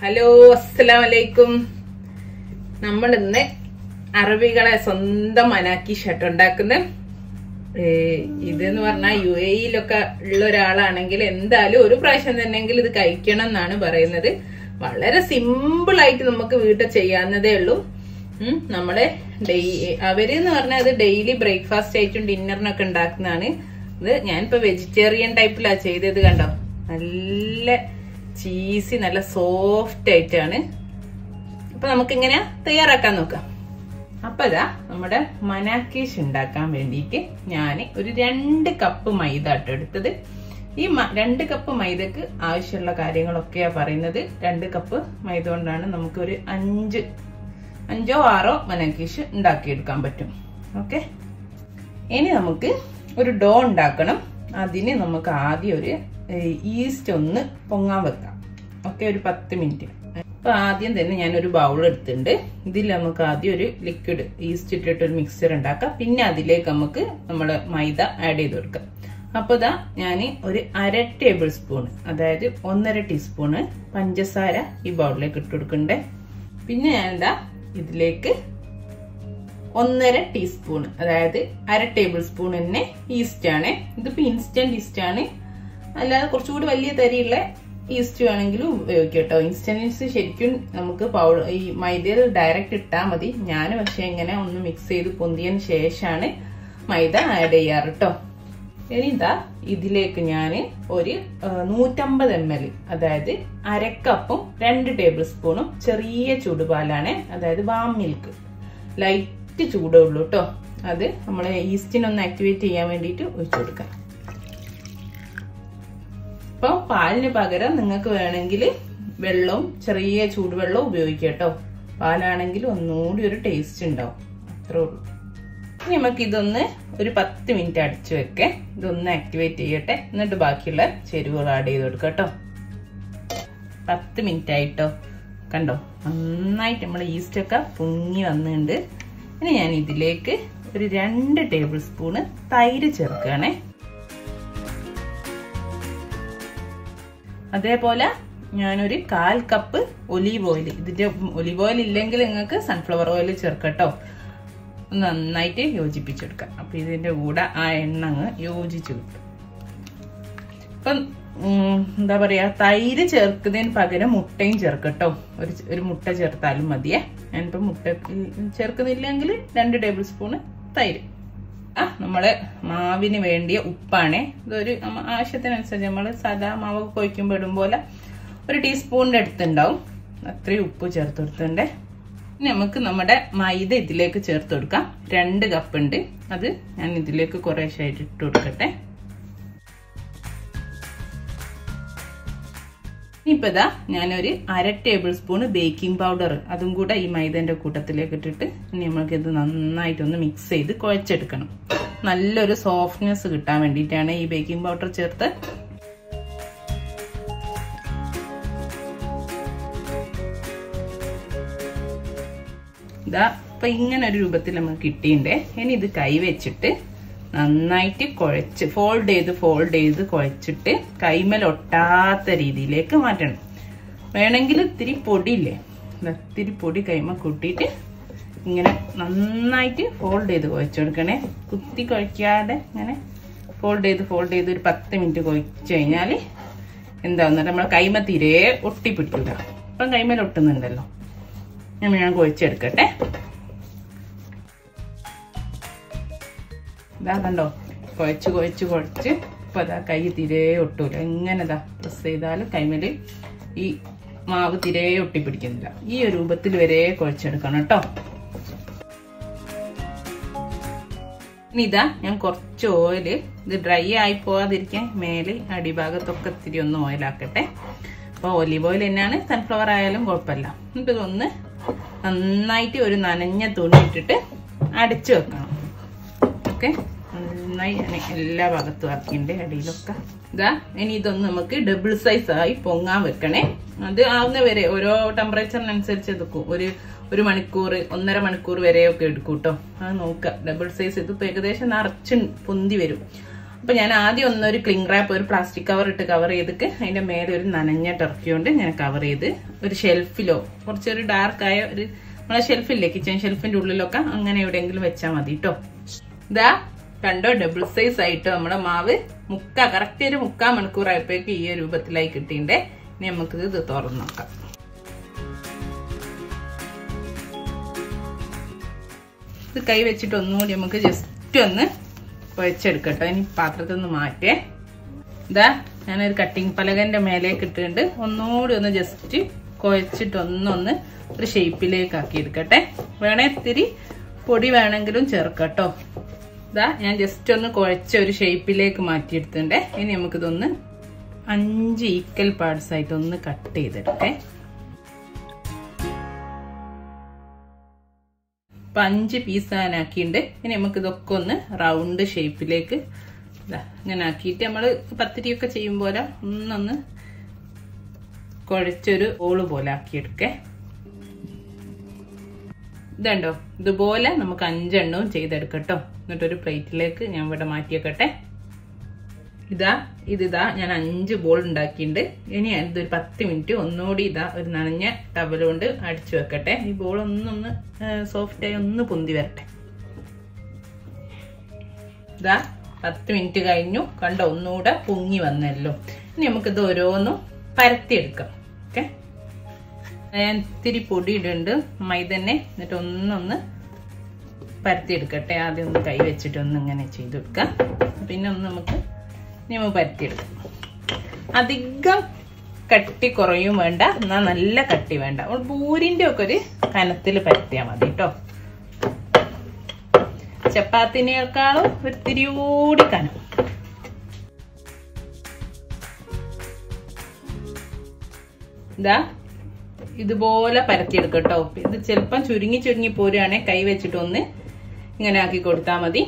hello അസ്സലാം വലൈക്കും നമ്മൾ ഇന്ന് അറബികളെ സ്വന്തം മനാക്കി ഷർട്ട് ഉണ്ടാക്കുന്ന ഇതെന്ന് പറഞ്ഞാൽ യു എയിലൊക്കെ ഉള്ള ഒരാളാണെങ്കിൽ എന്തായാലും ഒരു പ്രാവശ്യം തന്നെങ്കിൽ ഇത് കഴിക്കണം എന്നാണ് പറയുന്നത് വളരെ സിമ്പിൾ ആയിട്ട് നമുക്ക് വീട്ടിൽ ചെയ്യാവുന്നതേ ഉള്ളൂ ഉം, നമ്മളെ ഡെയ് അവര് എന്ന് പറഞ്ഞാൽ അത് ഡെയിലി ബ്രേക്ക്ഫാസ്റ്റ് ആയിട്ടും ഡിന്നറിനൊക്കെ ഉണ്ടാക്കുന്നതാണ് ഇത് ഞാനിപ്പോ വെജിറ്റേറിയൻ ടൈപ്പിലാ ചെയ്തത് കണ്ടോ നല്ല ചീസി നല്ല സോഫ്റ്റ് ആയിട്ടാണ് അപ്പൊ നമുക്ക് ഇങ്ങനെ തയ്യാറാക്കാൻ നോക്കാം അപ്പൊ ഇതാ നമ്മുടെ മനാക്കീഷ് ഉണ്ടാക്കാൻ വേണ്ടിയിട്ട് ഞാൻ ഒരു രണ്ട് കപ്പ് മൈദ ഇട്ട് എടുത്തത് ഈ മ- രണ്ട് കപ്പ് മൈദക്ക് ആവശ്യമുള്ള കാര്യങ്ങളൊക്കെയാ പറയുന്നത് രണ്ട് കപ്പ് മൈദ കൊണ്ടാണ് നമുക്കൊരു അഞ്ച് അഞ്ചോ ആറോ മനാക്കീഷ് ഉണ്ടാക്കിയെടുക്കാൻ പറ്റും ഓക്കെ ഇനി നമുക്ക് ഒരു ഡോ ഉണ്ടാക്കണം അതിന് നമുക്ക് ആദ്യം ഒരു ഈസ്റ്റ് ഒന്ന് പൊങ്ങാൻ വെക്കാം ഓക്കെ ഒരു പത്ത് മിനിറ്റ് അപ്പൊ ആദ്യം തന്നെ ഞാൻ ഒരു ബൗൾ എടുത്തിട്ടുണ്ട് ഇതിൽ നമുക്ക് ആദ്യം ഒരു ലിക്വിഡ് ഈസ്റ്റ് ഇട്ടിട്ട് ഒരു മിക്സർ ഉണ്ടാക്കാം പിന്നെ അതിലേക്ക് നമുക്ക് നമ്മള് മൈദ ആഡ് ചെയ്ത് കൊടുക്കാം അപ്പൊ ഇതാ ഞാൻ ഒരു അര ടേബിൾ സ്പൂൺ അതായത് ഒന്നര ടീസ്പൂണ് പഞ്ചസാര ഈ ബൗളിലേക്ക് ഇട്ട് കൊടുക്കണ്ടേ പിന്നെ ഞാൻ എന്താ ഇതിലേക്ക് ഒന്നര ടീസ്പൂൺ അതായത് അര ടേബിൾ സ്പൂൺ തന്നെ ഈസ്റ്റ് ആണ് ഇതിപ്പോ ഇൻസ്റ്റന്റ് ഈസ്റ്റ് ആണ് അല്ലാതെ കുറച്ചുകൂടി വലിയ തരിയുള്ള ഈസ്റ്റ് വേണമെങ്കിലും ഉപയോഗിക്കാം കേട്ടോ ഇൻസ്റ്റന്റ് ഈസ്റ്റ് ശരിക്കും നമുക്ക് പൗഡർ ഈ മൈദയിൽ ഡയറക്റ്റ് ഇട്ടാൽ മതി ഞാൻ പക്ഷെ ഇങ്ങനെ ഒന്ന് മിക്സ് ചെയ്ത് പൊന്തിയതിന് ശേഷമാണ് മൈദ ആഡ് ചെയ്യാറ് കേട്ടോ ഇനി ഇതാ ഇതിലേക്ക് ഞാൻ ഒരു ആ, നൂറ്റമ്പത് എം എൽ അതായത് അരക്കപ്പും രണ്ട് ടേബിൾ സ്പൂണും ചെറിയ ചൂടുപാലാണ് അതായത് വാം മിൽക്ക് ലൈറ്റ് ചൂടേ ഉള്ളൂ കേട്ടോ അത് നമ്മളെ ഈസ്റ്റിനൊന്ന് ആക്ടിവേറ്റ് ചെയ്യാൻ വേണ്ടിയിട്ട് ഒഴിച്ചു കൊടുക്കാം അപ്പോൾ പാലിന് പകരം നിങ്ങൾക്ക് വേണമെങ്കിൽ വെള്ളവും ചെറിയ ചൂടുവെള്ളവും ഉപയോഗിക്കാം കേട്ടോ പാലാണെങ്കിൽ ഒന്നുകൂടി ഒരു ടേസ്റ്റ് ഉണ്ടാവും അത്രേ ഉള്ളൂ ഇനി നമുക്ക് ഇതൊന്ന് ഒരു പത്ത് മിനിറ്റ് അടിച്ചു വെക്കേ ഇതൊന്ന് ആക്ടിവേറ്റ് ചെയ്യട്ടെ എന്നിട്ട് ബാക്കിയുള്ള ചേരുവകൾ ആഡ് ചെയ്ത് കൊടുക്കാം കേട്ടോ പത്ത് മിനിറ്റ് ആയിട്ടോ കണ്ടോ നന്നായിട്ട് നമ്മൾ ഈസ്റ്റ് ഒക്കെ പൊങ്ങി വന്നിട്ടുണ്ട് ഇനി ഞാൻ ഇതിലേക്ക് ഒരു രണ്ട് ടേബിൾ സ്പൂണ് തൈര് ചേർക്കുകയാണേ അതേപോലെ ഞാനൊരു കാൽ കപ്പ് ഒലീവ് ഓയിൽ ഇതിന്റെ ഒലീവ് ഓയിൽ ഇല്ലെങ്കിൽ നിങ്ങൾക്ക് സൺഫ്ലവർ ഓയിൽ ചേർക്കട്ടോ ഒന്ന് നന്നായിട്ട് യോജിപ്പിച്ചെടുക്കാം അപ്പൊ ഇതിന്റെ കൂടെ ആ എണ്ണ അങ്ങ് യോജിച്ച് കിട്ടും ഇപ്പം ഉം, എന്താ പറയാ തൈര് ചേർക്കുന്നതിന് പകരം മുട്ടയും ചേർക്കട്ടോ ഒരു ച- ഒരു മുട്ട ചേർത്താലും മതിയേ ഞാനിപ്പോ മുട്ട ചേർക്കുന്നില്ലെങ്കിൽ രണ്ട് ടേബിൾ സ്പൂണ് തൈര് ആ നമ്മള് മാവിന് വേണ്ടിയ ഉപ്പാണേ ഇതൊരു നമ്മ ആവശ്യത്തിനനുസരിച്ച് നമ്മൾ സാധാ മാവ് കൊയ്ക്കുമ്പോൾ ഇടും പോലെ ഒരു ടീസ്പൂണിന്റെ അടുത്തുണ്ടാവും അത്രയും ഉപ്പ് ചേർത്ത് കൊടുത്തിട്ടുണ്ടേ ഇനി നമുക്ക് നമ്മുടെ മൈദ ഇതിലേക്ക് ചേർത്ത് കൊടുക്കാം രണ്ട് കപ്പ് ഉണ്ട് അത് ഞാൻ ഇതിലേക്ക് കുറേശ്ശായിട്ട് ഇട്ട് കൊടുക്കട്ടെ ഇനിയിപ്പോ ഇതാ ഞാനൊരു അര ടേബിൾ സ്പൂൺ ബേക്കിംഗ് പൗഡർ അതും കൂടെ ഈ മൈദന്റെ കൂട്ടത്തിലേക്ക് ഇട്ടിട്ട് ഇനി നമ്മൾക്ക് ഇത് നന്നായിട്ടൊന്ന് മിക്സ് ചെയ്ത് കുഴച്ചെടുക്കണം നല്ലൊരു സോഫ്റ്റ്നെസ് കിട്ടാൻ വേണ്ടിയിട്ടാണ് ഈ ബേക്കിംഗ് പൗഡർ ചേർത്ത് ഇതാ ഇപ്പൊ ഇങ്ങനെ ഒരു രൂപത്തിൽ നമുക്ക് കിട്ടിയിണ്ടേ ഇനി ഇത് കൈ വെച്ചിട്ട് നന്നായിട്ട് കുഴച്ച് ഫോൾഡ് ചെയ്ത് ഫോൾഡ് ചെയ്ത് കുഴച്ചിട്ട് കൈമേൽ ഒട്ടാത്ത രീതിയിലേക്ക് മാറ്റണം വേണമെങ്കിൽ ഇത്തിരി പൊടിയില്ലേ ദാ ഇത്തിരി പൊടി കൈമ കൂട്ടിയിട്ട് ഇങ്ങനെ നന്നായിട്ട് ഫോൾഡ് ചെയ്ത് കുഴച്ചെടുക്കണേ കുത്തി കുഴക്കാതെ ഇങ്ങനെ ഫോൾഡ് ചെയ്ത് ഫോൾഡ് ചെയ്ത് ഒരു പത്ത് മിനിറ്റ് കുഴച്ച് കഴിഞ്ഞാൽ എന്താവുന്നത് നമ്മളെ കൈമ തീരെ ഒട്ടിപ്പിടിക്കില്ല ഇപ്പം കൈമേൽ ഒട്ടുന്നുണ്ടല്ലോ ഞാൻ ഞാൻ കുഴച്ചെടുക്കട്ടെ ഇതാ കണ്ടോ കുഴച്ച് കുഴച്ച് കുഴച്ച് ഇപ്പൊ അതാ കൈ തിരേ ഒട്ടൂല എങ്ങനെ ഇതാ പ്രസ് ചെയ്താലും കൈമേല് ഈ മാവ് തിരേ ഒട്ടിപ്പിടിക്കുന്നില്ല ഈ ഒരു രൂപത്തിൽ വരെ കുഴച്ചെടുക്കണം കേട്ടോ ഇനി ഇതാ ഞാൻ കുറച്ച് ഓയില് ഇത് ഡ്രൈ ആയി പോവാതിരിക്കാൻ മേലെ അടിഭാഗത്തൊക്കെ ഇത്തിരി ഒന്ന് ഓയിലാക്കട്ടെ അപ്പോൾ ഒലിവ് ഓയിൽ തന്നെയാണ് സൺഫ്ലവർ ആയാലും കുഴപ്പമില്ല എന്നിട്ട് ഇതൊന്ന് നന്നായിട്ട് ഒരു നനഞ്ഞ തുണി ഇട്ടിട്ട് അടച്ചു വെക്കണം ഓക്കെ നന്നായി ഞാൻ എല്ലാ ഭാഗത്തും ആക്കിണ്ട് അടിയിലൊക്കെ ഇതാ ഇനി ഇതൊന്ന് നമുക്ക് ഡബിൾ സൈസ് ആയി പൊങ്ങാൻ വെക്കണേ അത് ആവുന്ന വരെ ഓരോ ടെമ്പറേച്ചറിനനുസരിച്ച് എടുക്കും ഒരു ഒരു മണിക്കൂർ ഒന്നര മണിക്കൂർ വരെയൊക്കെ എടുക്കും കേട്ടോ അത് നോക്കുക ഡബിൾ സൈസ് ഇതിപ്പോ ഏകദേശം നിറച്ച് പൊന്തി വരും അപ്പൊ ഞാൻ ആദ്യം ഒന്നൊരു ക്ലിങ് റാപ്പ് ഒരു പ്ലാസ്റ്റിക് കവർ ഇട്ട് കവർ ചെയ്തിട്ട് അതിന്റെ മേലെ ഒരു നനഞ്ഞ ടർക്കി കൊണ്ട് ഞാൻ കവർ ചെയ്ത് ഒരു ഷെൽഫിലോ കുറച്ചൊരു ഡാർക്കായ ഒരു നമ്മളെ ഷെൽഫില്ലേ കിച്ചൺ ഷെൽഫിന്റെ ഉള്ളിലൊക്കെ അങ്ങനെ എവിടെയെങ്കിലും വെച്ചാൽ മതി കേട്ടോ ഇതാ കണ്ടോ ഡബിൾ സൈസ് ആയിട്ട് നമ്മുടെ മാവ് മുക്ക കറക്റ്റ് ഒരു മുക്കാൽ മണിക്കൂർ ആയപ്പോഴേക്കും ഈ ഒരു രൂപത്തിലായി കിട്ടിണ്ടേ ഇനി നമുക്ക് ഇത് തുറന്നു നോക്കാം ഇത് കൈ വെച്ചിട്ട് ഒന്നുകൂടി നമുക്ക് ജസ്റ്റ് ഒന്ന് കുഴച്ചെടുക്കട്ടോ ഇനി പാത്രത്തിൽ നിന്ന് മാറ്റേ ഇതാ ഞാനൊരു കട്ടിങ് പലകന്റെ മേലേക്ക് ഇട്ടിട്ടുണ്ട് ഒന്നുകൂടി ഒന്ന് ജസ്റ്റ് കുഴച്ചിട്ട് ഒന്നൊന്ന് ഒരു ഷേപ്പിലേക്ക് ആക്കി എടുക്കട്ടെ വേണേ ഇത്തിരി പൊടി വേണമെങ്കിലും ചേർക്കട്ടോ ഇതാ ഞാൻ ജസ്റ്റ് ഒന്ന് കുഴച്ച ഒരു ഷേപ്പിലേക്ക് മാറ്റിയെടുത്തിട്ടുണ്ടേ ഇനി നമുക്കിതൊന്ന് അഞ്ച് ഈക്വൽ പാർട്സ് ആയിട്ട് ഒന്ന് കട്ട് ചെയ്തെടുക്കേ അപ്പൊ അഞ്ച് പീസ് ആക്കിയിട്ടുണ്ട് ഇനി നമുക്ക് ഇതൊക്കെ ഒന്ന് റൗണ്ട് ഷേപ്പിലേക്ക് ഇങ്ങനെ ആക്കിയിട്ട് നമ്മൾ പത്തിരിയൊക്കെ ചെയ്യും പോലെ ഒന്നൊന്ന് കുഴച്ചൊരു ഓള് പോലെ ആക്കിയെടുക്കേ ഇതുണ്ടോ ഇതുപോലെ നമുക്ക് അഞ്ചെണ്ണവും ചെയ്തെടുക്കട്ടോ എന്നിട്ടൊരു പ്ലേറ്റിലേക്ക് ഞാൻ ഇവിടെ മാറ്റിയേക്കട്ടെ ഇതാ ഇതിതാ ഞാൻ അഞ്ച് ബോൾ ഉണ്ടാക്കിയിട്ടുണ്ട് ഇനി ഇതൊരു പത്ത് മിനിറ്റ് ഒന്നുകൂടി ഇതാ ഒരു നനഞ്ഞ ടവൽ കൊണ്ട് അടിച്ചു വെക്കട്ടെ ഈ ബോൾ ഒന്നൊന്ന് സോഫ്റ്റ് ആയി ഒന്ന് പൊന്തി വരട്ടെ ഇതാ പത്ത് മിനിറ്റ് കഴിഞ്ഞു കണ്ടോ ഒന്നുകൂടെ പൊങ്ങി വന്നല്ലോ ഇനി നമുക്കിത് ഓരോന്നും പരത്തിയെടുക്കാം ഓക്കെ ഞാൻ ഇത്തിരി പൊടി ഇടുന്നുണ്ട് മൈദന്നെ എന്നിട്ട് ഒന്നൊന്ന് പരത്തിയെടുക്കട്ടെ ആദ്യം ഒന്ന് കൈ വെച്ചിട്ട് ഒന്ന് ഇങ്ങനെ ചെയ്തെടുക്കാം പിന്നെ ഒന്ന് നമുക്ക് ഇനി നമുക്ക് പരത്തിയെടുക്കാം അധികം കട്ടി കുറയും വേണ്ട എന്നാൽ നല്ല കട്ടി വേണ്ട പൂരിന്റെ ഒക്കെ ഒരു കനത്തിൽ പരത്തിയാൽ മതി കേട്ടോ ചപ്പാത്തിനേക്കാളും ഒത്തിരി കൂടി കനം ഇതാ ഇതുപോലെ പരത്തിയെടുക്കട്ടോ ഇത് ചിലപ്പം ചുരുങ്ങി ചുരുങ്ങി പോരുകയാണെ കൈ വെച്ചിട്ടൊന്ന് ഇങ്ങനെ ആക്കി കൊടുത്താൽ മതി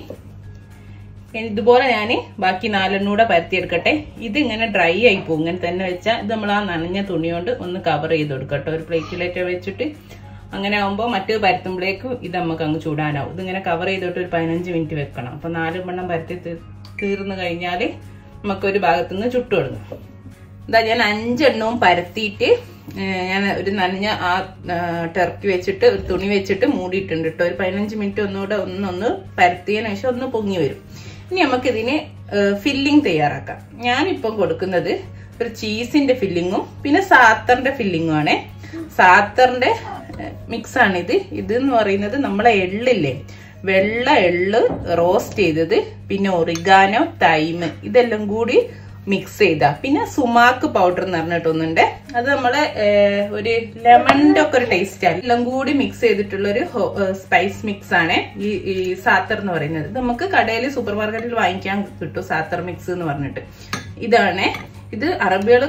ഇതുപോലെ ഞാൻ ബാക്കി നാലെണ്ണൂടെ പരത്തിയെടുക്കട്ടെ ഇത് ഇങ്ങനെ ഡ്രൈ ആയി പോകും ഇങ്ങനെ തന്നെ വെച്ചാൽ ഇത് നമ്മൾ ആ നനഞ്ഞ തുണി കൊണ്ട് ഒന്ന് കവർ ചെയ്ത് കൊടുക്കട്ടോ ഒരു പ്ലേറ്റിലേക്ക് വെച്ചിട്ട് അങ്ങനെ ആകുമ്പോൾ മറ്റേ പരത്തുമ്പോഴേക്കും ഇത് നമുക്ക് അങ്ങ് ചൂടാനാവും ഇതിങ്ങനെ കവർ ചെയ്തിട്ട് ഒരു പതിനഞ്ച് മിനിറ്റ് വെക്കണം അപ്പൊ നാല് മണ്ണം പരത്തി തീർന്നു കഴിഞ്ഞാൽ നമുക്കൊരു ഭാഗത്തുനിന്ന് ചുട്ടു തുടങ്ങും എന്താ ഞാൻ അഞ്ചെണ്ണവും പരത്തിയിട്ട് ഞാൻ ഒരു നനഞ്ഞ ആ ടർക്കി വെച്ചിട്ട് ഒരു തുണി വെച്ചിട്ട് മൂടിയിട്ടുണ്ട് കേട്ടോ ഒരു പതിനഞ്ച് മിനിറ്റ് ഒന്നുകൂടെ ഒന്നൊന്ന് പരത്തിയതിനു ശേഷം ഒന്ന് പൊങ്ങി വരും ഇനി നമുക്ക് ഇതിന് ഫില്ലിംഗ് തയ്യാറാക്കാം ഞാനിപ്പം കൊടുക്കുന്നത് ഒരു ചീസിന്റെ ഫില്ലിങ്ങും പിന്നെ സാത്തറിന്റെ ഫില്ലിങ്ങും ആണേ സാത്തറിന്റെ മിക്സ് ആണിത് ഇത് എന്ന് പറയുന്നത് നമ്മളെ എള്ളില്ലേ വെള്ള എള്ള് റോസ്റ്റ് ചെയ്തത് പിന്നെ ഒറിഗാനോ തൈമ് ഇതെല്ലാം കൂടി മിക്സ് ചെയ്ത പിന്നെ സുമാക്ക് പൗഡർ എന്ന് പറഞ്ഞിട്ടൊന്നുണ്ട് അത് നമ്മളെ ഒരു ലെമണിന്റെ ഒക്കെ ഒരു ടേസ്റ്റ് ആണ് എല്ലാം കൂടി മിക്സ് ചെയ്തിട്ടുള്ള ഒരു സ്പൈസ് മിക്സ് ആണ് ഈ ഈ സാത്തർ എന്ന് പറയുന്നത് ഇത് നമുക്ക് കടയിൽ സൂപ്പർ മാർക്കറ്റിൽ വാങ്ങിക്കാൻ കിട്ടും സാത്തർ മിക്സ് എന്ന് പറഞ്ഞിട്ട് ഇതാണ് ഇത് അറബികൾ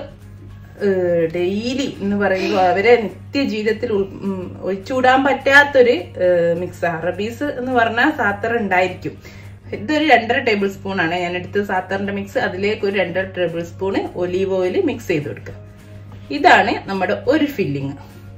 ഡെയിലി എന്ന് പറയുമ്പോൾ അവരെ നിത്യജീവിതത്തിൽ ഒഴിച്ചുകൂടാൻ പറ്റാത്തൊരു മിക്സ് അറബീസ് എന്ന് പറഞ്ഞാൽ സാത്തർ ഉണ്ടായിരിക്കും ഇതൊരു രണ്ടര ടേബിൾ സ്പൂൺ ആണ് ഞാൻ എടുത്ത് സാത്തറിന്റെ മിക്സ് അതിലേക്ക് ഒരു രണ്ടര tablespoon olive oil mix ചെയ്ത് കൊടുക്കുക ഇതാണ് നമ്മുടെ ഒരു ഫില്ലിങ്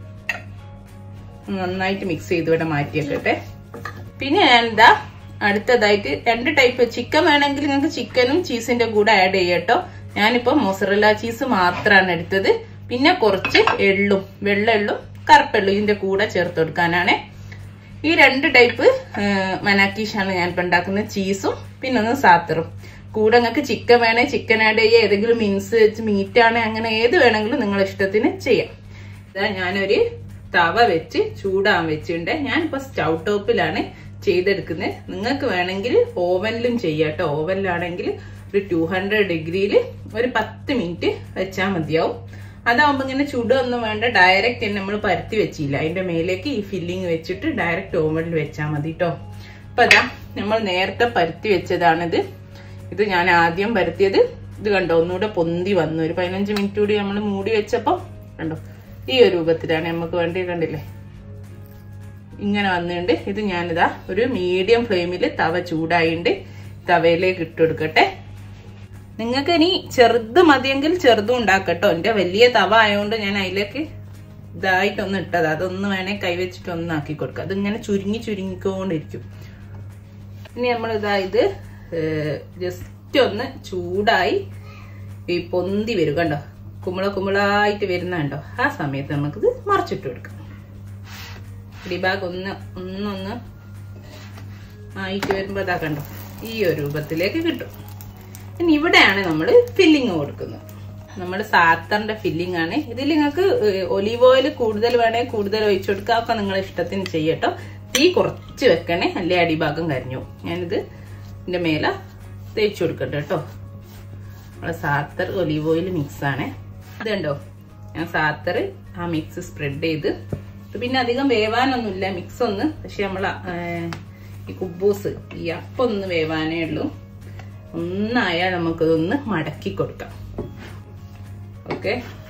നന്നായിട്ട് മിക്സ് ചെയ്ത് ഇവിടെ മാറ്റിയേക്കട്ടെ പിന്നെ ഞാൻ എന്താ അടുത്തതായിട്ട് രണ്ട് ടൈപ്പ് ചിക്കൻ വേണമെങ്കിൽ നിങ്ങൾക്ക് ചിക്കനും ചീസിന്റെ കൂടെ ആഡ് ചെയ്യട്ടോ ഞാനിപ്പോ മൊസറല്ല ചീസ് മാത്രമാണ് എടുത്തത് പിന്നെ കുറച്ച് എള്ളും വെള്ള എള്ളും കറുപ്പെള്ളും ഇതിന്റെ കൂടെ ചേർത്ത് കൊടുക്കാനാണ് ഈ രണ്ട് ടൈപ്പ് മനാക്കീഷാണ് ഞാൻ ഇപ്പൊ ഉണ്ടാക്കുന്നത് ചീസും പിന്നെ ഒന്ന് സാത്തറും കൂടെ നിങ്ങൾക്ക് ചിക്കൻ വേണേ ചിക്കൻ ആഡ് ചെയ്യുക ഏതെങ്കിലും മീൻസ് മീറ്റ് ആണ് അങ്ങനെ ഏത് വേണമെങ്കിലും നിങ്ങളുടെ ഇഷ്ടത്തിന് ചെയ്യാം ഇതാ ഞാനൊരു തവ വെച്ച് ചൂടാൻ വെച്ചിട്ടുണ്ട് ഞാനിപ്പോ സ്റ്റൗ ടോപ്പിലാണ് ചെയ്തെടുക്കുന്നത് നിങ്ങൾക്ക് വേണമെങ്കിൽ ഓവനിലും ചെയ്യാം കേട്ടോ ഓവനിലാണെങ്കിൽ ഒരു ടു ഹൺഡ്രഡ് ഡിഗ്രിയിൽ ഒരു പത്ത് മിനിറ്റ് വെച്ചാൽ മതിയാവും അതാവുമ്പോൾ ഇങ്ങനെ ചുടൊന്നും വേണ്ട ഡയറക്റ്റ് നമ്മൾ പരത്തി വെച്ചില്ല അതിന്റെ മേലേക്ക് ഈ ഫില്ലിങ് വെച്ചിട്ട് ഡയറക്റ്റ് ഓവനിൽ വെച്ചാൽ മതി കേട്ടോ അപ്പൊ അതാ നമ്മൾ നേരത്തെ പരത്തി വെച്ചതാണിത് ഇത് ഞാൻ ആദ്യം പരത്തിയത് ഇത് കണ്ടോ ഒന്നുകൂടെ പൊന്തി വന്നു ഒരു പതിനഞ്ച് മിനിറ്റ് കൂടി നമ്മൾ മൂടി വെച്ചപ്പോ കണ്ടോ ഈ ഒരു രൂപത്തിലാണ് നമുക്ക് വേണ്ടി കണ്ടില്ലേ ഇങ്ങനെ വന്നിട്ടുണ്ട് ഇത് ഞാനിതാ ഒരു മീഡിയം ഫ്ലെയിമിൽ തവ ചൂടായിണ്ട് തവയിലേക്ക് ഇട്ടുകൊടുക്കട്ടെ നിങ്ങൾക്ക് ഇനി ചെറുത് മതിയെങ്കിൽ ചെറുതും ഉണ്ടാക്കട്ടോ എന്റെ വലിയ തവ ആയതുകൊണ്ട് ഞാൻ അതിലേക്ക് ഇതായിട്ടൊന്ന് ഇട്ടത് അതൊന്ന് വേണേ കൈവച്ചിട്ട് ഒന്ന് ആക്കി കൊടുക്കുക അതിങ്ങനെ ചുരുങ്ങി ചുരുങ്ങിക്കൊണ്ടിരിക്കും ഇനി നമ്മൾ ഇതാ ഇത് ജസ്റ്റ് ജസ്റ്റ് ഒന്ന് ചൂടായി ഈ പൊന്തി വരും കണ്ടോ കുമ്പള കുമ്പളായിട്ട് വരുന്ന കണ്ടോ ആ സമയത്ത് നമുക്കിത് മറിച്ചിട്ട് കൊടുക്കാം ഇടിഭാഗം ഒന്ന് ഒന്നൊന്ന് ആയിട്ട് വരുമ്പോൾ അതാ കണ്ടോ ഈ ഒരു രൂപത്തിലേക്ക് കിട്ടും ഇനി ഇവിടെയാണ് നമ്മൾ ഫില്ലിങ് കൊടുക്കുന്നത് നമ്മുടെ സാത്തറിന്റെ ഫില്ലിംഗ് ആണ് ഇതിൽ നിങ്ങൾക്ക് ഒലീവ് ഓയിൽ കൂടുതൽ വേണേൽ കൂടുതൽ ഒഴിച്ചു കൊടുക്കുക ഒക്കെ നിങ്ങളെ ഇഷ്ടത്തിന് ചെയ്യട്ടോ തീ കുറച്ച് വെക്കണേ അല്ലേ അടിഭാഗം കരിഞ്ഞു ഞാനിത് ഇതിന്റെ മേലെ തേച്ച് കൊടുക്കട്ടെ കേട്ടോ നമ്മളെ സാത്തർ ഒലീവ് ഓയിൽ മിക്സ് ആണ് ഇത് കണ്ടോ ഞാൻ സാത്തർ ആ മിക്സ് സ്പ്രെഡ് ചെയ്ത് ഇത് പിന്നെ അധികം വേവാനൊന്നുമില്ല മിക്സ് ഒന്ന് പക്ഷെ നമ്മൾ ഈ കുബൂസ് ഈ അപ്പം ഒന്ന് വേവാനേ ഉള്ളൂ ഒന്നായാൽ നമുക്കിതൊന്ന് മടക്കി കൊടുക്കാം ഓക്കെ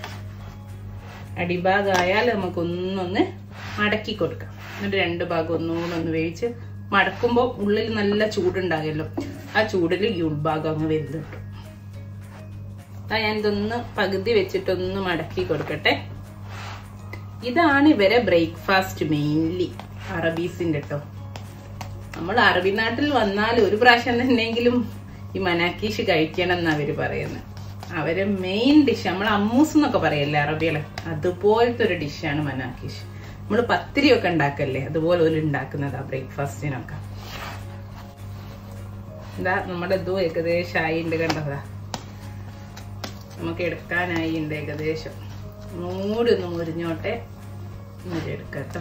അടിഭാഗമായാൽ നമുക്കൊന്നൊന്ന് മടക്കി കൊടുക്കാം എന്നിട്ട് രണ്ട് ഭാഗം ഒന്നുകൂടെ ഒന്ന് വേവിച്ച് മടക്കുമ്പോൾ ഉള്ളിൽ നല്ല ചൂടുണ്ടാകല്ലോ ആ ചൂടിൽ ഈ ഉൾഭാഗം അങ്ങ് വെന്ത് കിട്ടും അതാ ഞാൻ ഇതൊന്ന് പകുതി വെച്ചിട്ടൊന്ന് മടക്കി കൊടുക്കട്ടെ ഇതാണ് ഇവരെ ബ്രേക്ക്ഫാസ്റ്റ് മെയിൻലി അറബീസിന്റെ കേട്ടോ നമ്മൾ അറബി നാട്ടിൽ വന്നാൽ ഒരു പ്രാവശ്യം തന്നെയെങ്കിലും ഈ മനാക്കീഷ് കഴിക്കണം എന്നാ അവര് പറയുന്നത് അവരെ മെയിൻ ഡിഷ് നമ്മൾ അമ്മൂസ് എന്നൊക്കെ പറയല്ലേ അറബികളെ അതുപോലത്തെ ഒരു ഡിഷാണ് മനാക്കീഷ് നമ്മൾ പത്തിരി ഒക്കെ ഉണ്ടാക്കല്ലേ അതുപോലെ ഒരു ഉണ്ടാക്കുന്നതാ ബ്രേക്ക്ഫാസ്റ്റിനൊക്കെ ഇതാ നമ്മുടെ ഇതും ഏകദേശം ആയിണ്ട് കണ്ടതാ നമുക്ക് എടുക്കാനായി ഉണ്ട് ഏകദേശം മൂടി ഒന്ന് മുരിഞ്ഞോട്ടെ മുരിയെടുക്കട്ടോ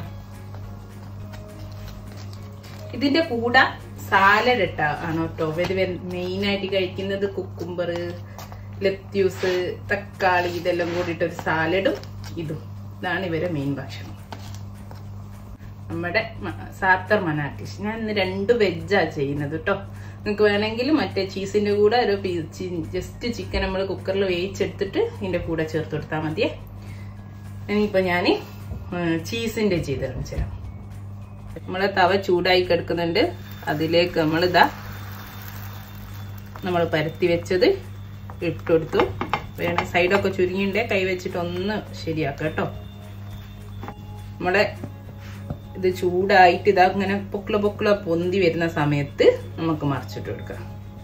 ഇതിന്റെ കൂടെ സാലഡ് ഇട്ട ആണ് കേട്ടോ ഇവര് മെയിൻ ആയിട്ട് കഴിക്കുന്നത് കുക്കുംബർ ലത്യൂസ് തക്കാളി ഇതെല്ലാം കൂടിയിട്ട് ഒരു സാലഡും ഇതും ഇതാണ് ഇവരെ മെയിൻ ഭക്ഷണം നമ്മുടെ സാത്തർ മനാട്ടിഷ് ഞാൻ ഇന്ന് രണ്ട് വെജാ ചെയ്യുന്നത് കേട്ടോ നിങ്ങൾക്ക് വേണമെങ്കിൽ മറ്റേ ചീസിന്റെ കൂടെ ഒരു ജസ്റ്റ് ചിക്കൻ നമ്മൾ കുക്കറിൽ വേവിച്ചെടുത്തിട്ട് ഇതിന്റെ കൂടെ ചേർത്ത് കൊടുത്താൽ മതിയേ ഇനിയിപ്പോ ഞാൻ ചീസിന്റെ ചെയ്ത് കാണിച്ചു തരാം നമ്മളെ തവ ചൂടായി കിടക്കുന്നുണ്ട് അതിലേക്ക് നമ്മളിതാ നമ്മൾ പരത്തി വെച്ചത് ഇട്ടുകൊടുത്തു വേണം സൈഡൊക്കെ ചുരുങ്ങിണ്ടേ കൈ വെച്ചിട്ട് ഒന്ന് ശരിയാക്കാം കേട്ടോ നമ്മുടെ ഇത് ചൂടായിട്ട് ഇതാ ഇങ്ങനെ പൊക്കിള പൊക്കിള പൊന്തി വരുന്ന സമയത്ത് നമുക്ക് മറിച്ചിട്ട് കൊടുക്കാം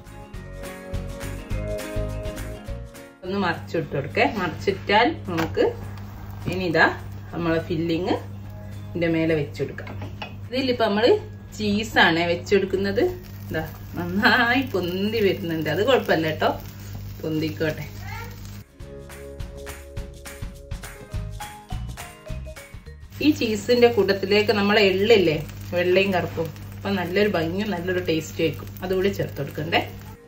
ഒന്ന് മറിച്ചിട്ട് കൊടുക്കേ മറിച്ചിട്ടാൽ നമുക്ക് ഇനി ഇതാ നമ്മളെ ഫില്ലിങ് ഇതിന്റെ മേലെ വെച്ചെടുക്കാം ഇതിലിപ്പോ നമ്മള് ചീസാണ് വെച്ചെടുക്കുന്നത് ഇതാ നന്നായി പൊന്തി വരുന്നുണ്ട് അത് കുഴപ്പമില്ല കേട്ടോ പൊന്തിക്കോട്ടെ ഈ ചീസിന്റെ കൂട്ടത്തിലേക്ക് നമ്മളെ എള്ളില്ലേ വെള്ളയും കറുപ്പും അപ്പൊ നല്ലൊരു ഭംഗിയും നല്ലൊരു ടേസ്റ്റ് ആയിരിക്കും അതുകൂടി ചേർത്ത് കൊടുക്കണ്ടേ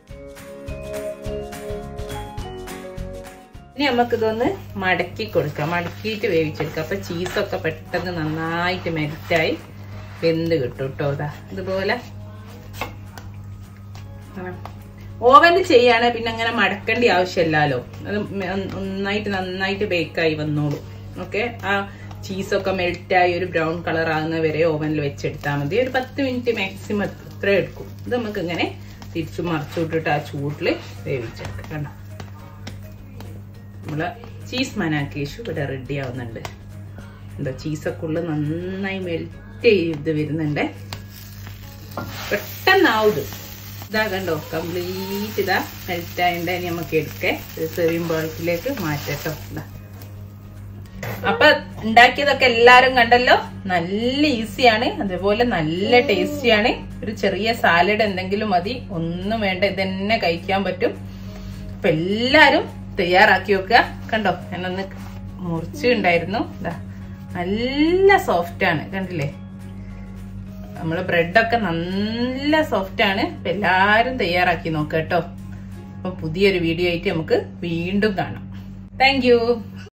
ഇനി നമുക്കിതൊന്ന് മടക്കി കൊടുക്കാം മടക്കിയിട്ട് വേവിച്ചെടുക്കാം അപ്പൊ ചീസൊക്കെ പെട്ടെന്ന് നന്നായിട്ട് മെൽറ്റായി വെന്ത് കിട്ടും കേട്ടോ ഇതാ ഇതുപോലെ ഓവനിൽ ചെയ്യാണ് പിന്നെ അങ്ങനെ മടക്കേണ്ട ആവശ്യമില്ലല്ലോ അത് നന്നായിട്ട് നന്നായിട്ട് ബേക്കായി വന്നോളൂ ഓക്കെ ആ ചീസൊക്കെ മെൽറ്റായി ഒരു ബ്രൗൺ കളർ ആകുന്ന വരെ ഓവനിൽ വെച്ചെടുത്താൽ മതി ഒരു പത്ത് മിനിറ്റ് മാക്സിമം ഇത്ര എടുക്കും ഇത് നമുക്ക് ഇങ്ങനെ തിരിച്ചു മറിച്ചു വിട്ടിട്ട് ആ ചൂട്ടിൽ വേവിച്ചെടുക്കാം കണ്ടോ നമ്മള് ചീസ് മനാക്കേഷു ഇവിടെ റെഡി ആവുന്നുണ്ട് എന്താ ചീസൊക്കെ ഉള്ള നന്നായി മെൽറ്റ് ചെയ്ത് വരുന്നുണ്ട് പെട്ടെന്നാവും ഇതാ കണ്ടോ കംപ്ലീറ്റ് ഇതാ മെൽറ്റ് ആയതുകൊണ്ട് ഇനി നമുക്ക് എടുക്കേ സെറിയും ബോളത്തിലേക്ക് മാറ്റട്ടോ ഇതാ അപ്പൊ ഉണ്ടാക്കിയതൊക്കെ എല്ലാരും കണ്ടല്ലോ നല്ല ഈസിയാണ് അതേപോലെ നല്ല ടേസ്റ്റിയാണ് ഒരു ചെറിയ സാലഡ് എന്തെങ്കിലും മതി ഒന്നും വേണ്ട ഇതന്നെ കഴിക്കാൻ പറ്റും അപ്പൊ എല്ലാരും തയ്യാറാക്കി വെക്കുക കണ്ടോ ഞാനൊന്ന് മുറിച്ചുണ്ടായിരുന്നു ഇതാ നല്ല സോഫ്റ്റ് ആണ് കണ്ടില്ലേ നമ്മളെ ബ്രെഡൊക്കെ നല്ല സോഫ്റ്റ് ആണ് അപ്പൊ എല്ലാരും തയ്യാറാക്കി നോക്കാം കേട്ടോ അപ്പൊ പുതിയൊരു വീഡിയോ ആയിട്ട് നമുക്ക് വീണ്ടും കാണാം താങ്ക്